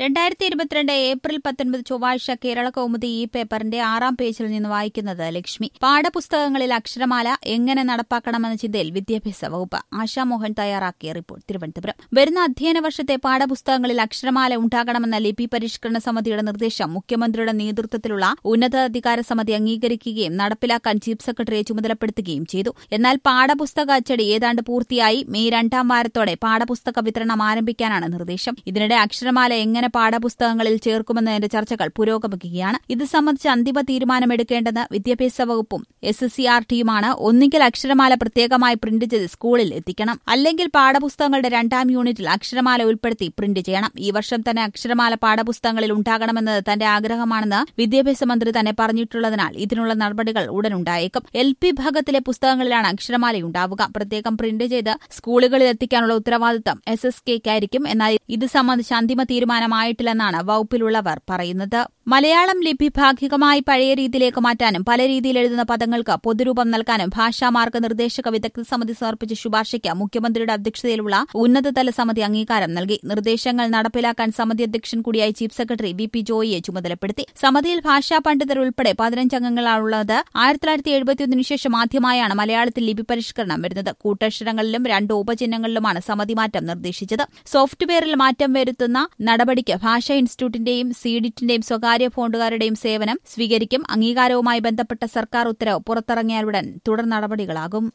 രണ്ടായിരത്തി ഇരുപത്തിരണ്ട് ഏപ്രിൽ പത്തൊൻപത് ചൊവ്വാഴ്ച കേരള കൗമുദി ഈ പേപ്പറിന്റെ ആറാം പേജിൽ നിന്ന് വായിക്കുന്നത് ലക്ഷ്മി പാഠപുസ്തകങ്ങളിൽ അക്ഷരമാല എങ്ങനെ നടപ്പാക്കണമെന്ന ചിന്തയിൽ വിദ്യാഭ്യാസ വകുപ്പ് ആശാമോഹൻ തയ്യാറാക്കിയ റിപ്പോർട്ട് തിരുവനന്തപുരം വരുന്ന അധ്യയന വർഷത്തെ പാഠപുസ്തകങ്ങളിൽ അക്ഷരമാല ഉണ്ടാകണമെന്ന ലിപി പരിഷ്കരണ സമിതിയുടെ നിർദ്ദേശം മുഖ്യമന്ത്രിയുടെ നേതൃത്വത്തിലുള്ള ഉന്നതാധികാര സമിതി അംഗീകരിക്കുകയും നടപ്പിലാക്കാൻ ചീഫ് സെക്രട്ടറിയെ ചുമതലപ്പെടുത്തുകയും ചെയ്തു എന്നാൽ പാഠപുസ്തക അച്ചടി ഏതാണ്ട് പൂർത്തിയായി മെയ് രണ്ടാം വാരത്തോടെ പാഠപുസ്തക വിതരണം ആരംഭിക്കാനാണ് നിർദ്ദേശം ഇതിനിടെ അക്ഷരമാല എങ്ങനെ പാഠപുസ്തകങ്ങളിൽ ചേർക്കുമെന്നതിന്റെ ചർച്ചകൾ പുരോഗമിക്കുകയാണ് ഇത് സംബന്ധിച്ച് അന്തിമ തീരുമാനമെടുക്കേണ്ടെന്ന് വിദ്യാഭ്യാസ വകുപ്പും എസ് എസ് സി ആർ ടിയുമാണ് ഒന്നുകിൽ അക്ഷരമാല പ്രത്യേകമായി പ്രിന്റ് ചെയ്ത് സ്കൂളിൽ എത്തിക്കണം അല്ലെങ്കിൽ പാഠപുസ്തകങ്ങളുടെ രണ്ടാം യൂണിറ്റിൽ അക്ഷരമാല ഉൾപ്പെടുത്തി പ്രിന്റ് ചെയ്യണം ഈ വർഷം തന്നെ അക്ഷരമാല പാഠപുസ്തകങ്ങളിൽ ഉണ്ടാകണമെന്നത് തന്റെ ആഗ്രഹമാണെന്ന് വിദ്യാഭ്യാസ മന്ത്രി തന്നെ പറഞ്ഞിട്ടുള്ളതിനാൽ ഇതിനുള്ള നടപടികൾ ഉടനുണ്ടായേക്കും എൽ പി ഭാഗത്തിലെ പുസ്തകങ്ങളിലാണ് അക്ഷരമാല ഉണ്ടാവുക പ്രത്യേകം പ്രിന്റ് ചെയ്ത് സ്കൂളുകളിൽ എത്തിക്കാനുള്ള ഉത്തരവാദിത്തം എസ് എസ് കെയ്ക്കായിരിക്കും എന്നാൽ ഇത് സംബന്ധിച്ച് അന്തിമ തീരുമാനമായിട്ടില്ലെന്നാണ് വകുപ്പിലുള്ളവർ പറയുന്നത് മലയാളം ലിപി ഭാഗികമായി പഴയ രീതിയിലേക്ക് മാറ്റാനും പല രീതിയിൽ എഴുതുന്ന പദങ്ങൾക്ക് പൊതുരൂപം നൽകാനും ഭാഷാ മാർഗനിർദ്ദേശക വിദഗ്ധ സമിതി സമർപ്പിച്ച ശുപാർശയ്ക്ക് മുഖ്യമന്ത്രിയുടെ അധ്യക്ഷതയിലുള്ള ഉന്നതതല സമിതി അംഗീകാരം നൽകി നിർദ്ദേശങ്ങൾ നടപ്പിലാക്കാൻ സമിതി അധ്യക്ഷൻ കൂടിയായ ചീഫ് സെക്രട്ടറി വി പി ജോയിയെ ചുമതലപ്പെടുത്തി സമിതിയിൽ ഭാഷാ പണ്ഡിതർ ഉൾപ്പെടെ പതിനഞ്ച് അംഗങ്ങളാണുള്ളത് ആയിരത്തി തൊള്ളായിരത്തി എഴുപത്തിയൊന്നിനു ശേഷം ആദ്യമായാണ് മലയാളത്തിൽ ലിപി പരിഷ്കരണം വരുന്നത് കൂട്ടക്ഷരങ്ങളിലും രണ്ട് ഉപചിഹ്നങ്ങളിലുമാണ് സമിതി മാറ്റം നിർദ്ദേശിച്ചത് സോഫ്റ്റ്വെയറിൽ മാറ്റം വരുത്തുന്ന നടപടിക്ക് ഭാഷാ ഇൻസ്റ്റിറ്റ്യൂട്ടിന്റെയും സീഡിറ്റിന്റെയും സ്വകാര്യ ഫോണ്ടുകാരുടെയും സേവനം സ്വീകരിക്കും അംഗീകാരവുമായി ബന്ധപ്പെട്ട സർക്കാർ ഉത്തരവ് പുറത്തിറങ്ങിയാലുടൻ തുടർ നടപടികളാകും